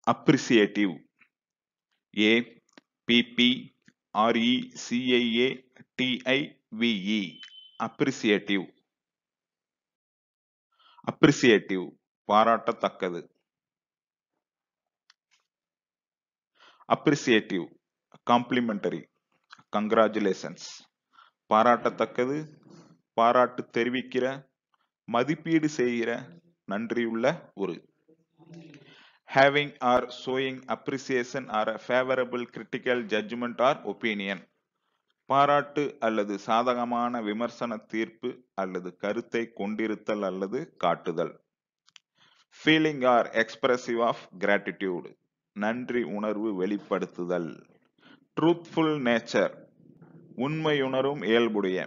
appreciative a p p r e c i a t i v e appreciative appreciative பாராட்டத்தக்கது appreciative complimentary congratulations பாராட்டத்தக்கது பாராட்டு தெரிவிக்கிற மதிப்பீடு செய்கிற நன்றியுள்ள ஒரு having or showing appreciation or a favorable critical judgment or opinion பாராட்டு அல்லது சாதகமான விமர்சன தீர்ப்பு அல்லது கருத்தை கொண்டிருத்தல் அல்லது காட்டுதல் feeling or expressive of gratitude நன்றி உணர்வு வெளிப்படுத்துதல் ட்ரூத்ஃபுல் நேச்சர் உண்மையுணரும் இயல்புடைய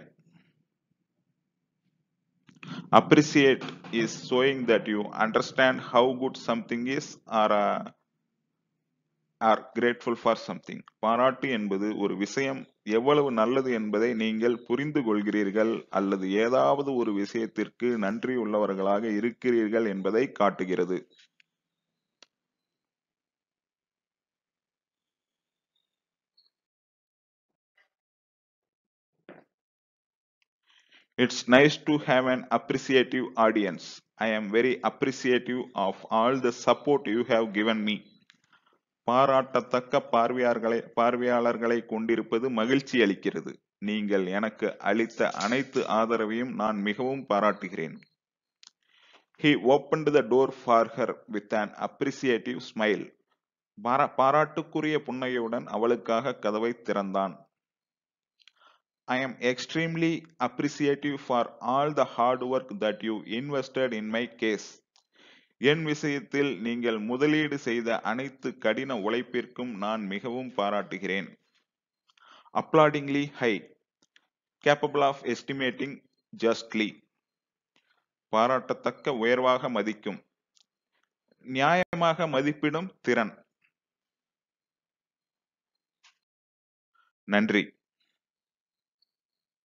appreciate is showing that you understand how good something is or uh, are grateful for something பாராட்டு என்பது ஒரு விஷயம் எவ்வளவு நல்லது என்பதை நீங்கள் புரிந்து கொள்கிறீர்கள் அல்லது ஏதாவது ஒரு விஷயத்திற்கு நன்றி உள்ளவர்களாக இருக்கிறீர்கள் என்பதை காட்டுகிறது It's nice to have an appreciative audience. I am very appreciative of all the support you have given me. பாராட்டத்தக்க பார்வையாளர்களை பார்வையாளர்களை கொண்டிருப்பது மகிழ்ச்சி அளிக்கிறது நீங்கள் எனக்கு அளித்த அனைத்து ஆதரவையும் நான் மிகவும் பாராட்டுகிறேன் He opened the door for her with an appreciative smile. பாரா பாராட்டுக்குரிய புன்னகையுடன் அவளுக்காக கதவை திறந்தான் I am extremely appreciative for all the hard work that you invested in my case. என் விஷயத்தில் நீங்கள் முதலீடு செய்த அனைத்து கடின உழைப்பிற்கும் நான் மிகவும் பாராட்டுகிறேன் applaudingly high capable of estimating justly பாராட்டத்தக்க உயர்வாக மதிக்கும் நியாயமாக மதிப்பிடும் திறன் நன்றி